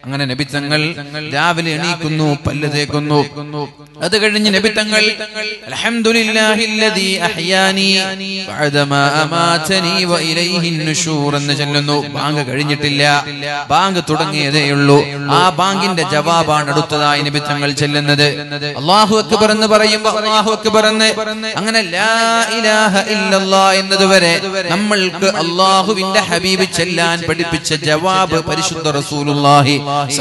അങ്ങനെ നബി തങ്ങൾ രാവിലെ എണീക്കുന്നു പല്ല് തേക്കുന്നു അത് കഴിഞ്ഞ് നബി തങ്ങൾ അൽഹംദുലില്ലാഹില്ലദീ അഹ്യാനി ബഅദമാ അമാതനി വഇലൈഹി നുശൂർ എന്ന് ചൊല്ലുന്നു ബാങ്ക് കഴിഞ്ഞിട്ടില്ല ബാങ്ക് തുടങ്ങിയതേയുള്ളൂ ആ ബാങ്കിന്റെ ജവാബാണ് അടുത്തതായി നബി തങ്ങൾ ചെല്ലുന്നത് അല്ലാഹു അക്ബർ എന്ന് പറയുമ്പോൾ അല്ലാഹു അക്ബർ എന്ന് അങ്ങനെ ലാ ഇലാഹ ഇല്ലല്ലാ എന്നതുവരെ നമ്മൾക്ക് അള്ളാഹുവിന്റെ ഹബീബ് ചെല്ലാൻ പഠിപ്പിച്ച ജവാബ് പരിശുദ്ധ റസൂലുള്ളാഹി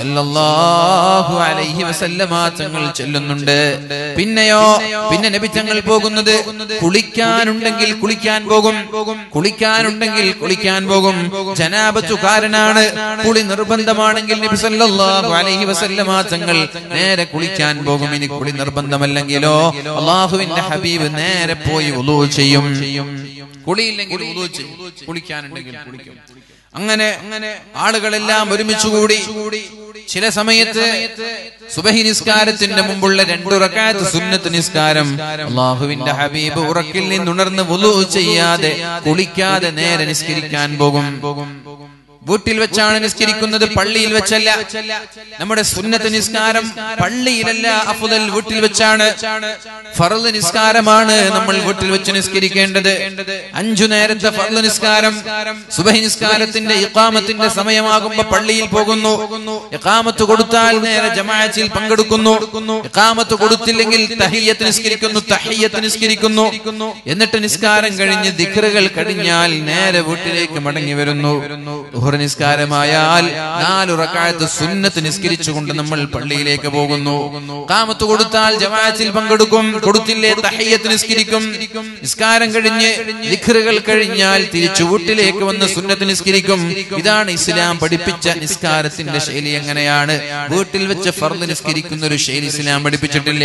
സല്ലല്ലാഹു അലൈഹി വസല്ലമ തങ്ങൾ ചെല്ലുന്നുണ്ട് പിന്നെയോ പിന്നെ നബി തങ്ങൾ പോകുന്നത് കുളിക്കാനുണ്ടെങ്കിൽ കുളിക്കാൻ പോകും കുളിക്കാനുണ്ടെങ്കിൽ കുളിക്കാൻ പോകും ജനാപത്തുകാരനാണ് കുളി നിർബന്ധമാണെങ്കിൽ നബി സല്ലല്ലാഹു അലൈഹി വസല്ലമ തങ്ങൾ നേരെ കുളിക്കാൻ പോകും ഇനി കുളി നിർബന്ധമല്ലെങ്കിലോ അള്ളാഹുവിന്റെ ഹബീബ് നേരെ പോയി ഉളൂ ചെയ്യും കുളിയില്ലെങ്കിൽ ഉളൂ ചെയ്യും കുളിക്കാനുണ്ടെങ്കിൽ കുളിക്കും അങ്ങനെ അങ്ങനെ ആളുകളെല്ലാം ഒരുമിച്ച് കൂടി ചില സമയത്ത് സുബഹി നിസ്കാരത്തിന്റെ മുമ്പുള്ള രണ്ടു റക്കാത്ത് സുന്നത്ത് നിസ്കാരം അള്ളാഹുവിന്റെ ഹബീബ് ഉറക്കിൽ നിന്നുണർന്ന് വുളു ചെയ്യാതെ കുളിക്കാതെ നേരെ നിസ്കരിക്കാൻ പോകും വീട്ടിൽ വെച്ചാണ് നിസ്കരിക്കുന്നത് പള്ളിയിൽ വെച്ചല്ല നമ്മുടെ സുന്നത്ത് നിസ്കാരം പള്ളിയിലല്ല അഫുദൽ വീട്ടിൽ വെച്ചാണ് ഫറല് നിസ്കാരമാണ് നമ്മൾ വീട്ടിൽ വെച്ച് നിസ്കരിക്കേണ്ടത് അഞ്ചു നേരത്തെ ഫറല് നിസ്കാരം സുബഹി നിസ്കാരത്തിന്റെ ഇഖാമത്തിന്റെ സമയമാകുമ്പോ പള്ളിയിൽ പോകുന്നു ഇഖാമത്ത് കൊടുത്താൽ നേരെ ജമാഅത്തിൽ പങ്കെടുക്കുന്നു ഇഖാമത്ത് കൊടുത്തില്ലെങ്കിൽ തഹിയ്യത്ത് നിസ്കരിക്കുന്നു തഹിയ്യത്ത് നിസ്കരിക്കുന്നു എന്നിട്ട് നിസ്കാരം കഴിഞ്ഞ് ദിക്റുകൾ കഴിഞ്ഞാൽ നേരെ വീട്ടിലേക്ക് മടങ്ങി വരുന്നു ദുഹർ നിസ്കാരമായാൽ നാലു റക്കായത്ത് സുന്നത്ത് നിസ്കരിച്ചുകൊണ്ട് നമ്മൾ പള്ളിയിലേക്ക് പോകുന്നു കാമത്ത് കൊടുത്താൽ ജമാഅത്തിൽ പങ്കെടുക്കും കൊടുത്തില്ലേ തഹയ്യത്ത് നിസ്കരിക്കും നിസ്കാരം കഴിഞ്ഞ് ദിഖറുകൾ കഴിഞ്ഞാൽ തിരിച്ചു വീട്ടിലേക്ക് വന്ന് സുന്നത്ത് നിസ്കരിക്കും ഇതാണ് ഇസ്ലാം പഠിപ്പിച്ച നിസ്കാരത്തിന്റെ ശൈലി എങ്ങനെയാണ് വീട്ടിൽ വെച്ച് ഫർദ് നിസ്കരിക്കുന്ന ഒരു ശൈലി ഇസ്ലാം പഠിപ്പിച്ചിട്ടില്ല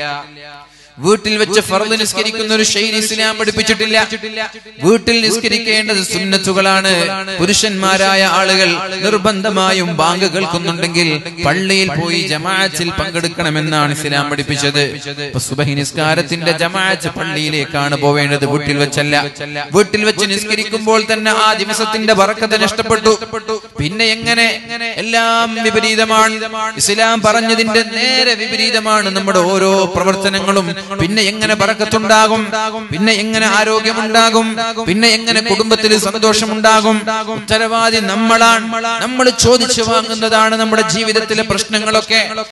വീട്ടിൽ വെച്ച് ഫർദ് നിസ്കരിക്കുന്ന ഒരു ശൈലി ഇസ്ലാം പഠിപ്പിച്ചിട്ടില്ല വീട്ടിൽ നിസ്കരിക്കേണ്ടത് സുന്നത്തുകളാണ് പുരുഷന്മാരായ ആളുകൾ നിർബന്ധമായും ബാങ്ക് കേൾക്കുന്നുണ്ടെങ്കിൽ പള്ളിയിൽ പോയി ജമാഅത്തിൽ പങ്കെടുക്കണമെന്നാണ് ഇസ്ലാം പഠിപ്പിച്ചത് ഇപ്പൊ സുബഹി നിസ്കാരത്തിന്റെ ജമാഅത്ത് പള്ളിയിലേക്കാണ് പോവേണ്ടത് വീട്ടിൽ വെച്ചല്ല വീട്ടിൽ വെച്ച് നിസ്കരിക്കുമ്പോൾ തന്നെ ആ ദിവസത്തിന്റെ ബറക്കത്ത് നഷ്ടപ്പെട്ടു പിന്നെ എങ്ങനെ എല്ലാം വിപരീതമാണ് ഇസ്ലാം പറഞ്ഞതിന്റെ നേരെ വിപരീതമാണ് നമ്മുടെ ഓരോ പ്രവർത്തനങ്ങളും പിന്നെ എങ്ങനെ ബറക്കത്തുണ്ടാകും പിന്നെ എങ്ങനെ ആരോഗ്യമുണ്ടാകും പിന്നെ എങ്ങനെ കുടുംബത്തിൽ സന്തോഷമുണ്ടാകും ഉത്തരവാദി നമ്മളാണ് നമ്മൾ ചോദിച്ചു വാങ്ങുന്നതാണ് നമ്മുടെ ജീവിതത്തിലെ പ്രശ്നങ്ങളൊക്കെ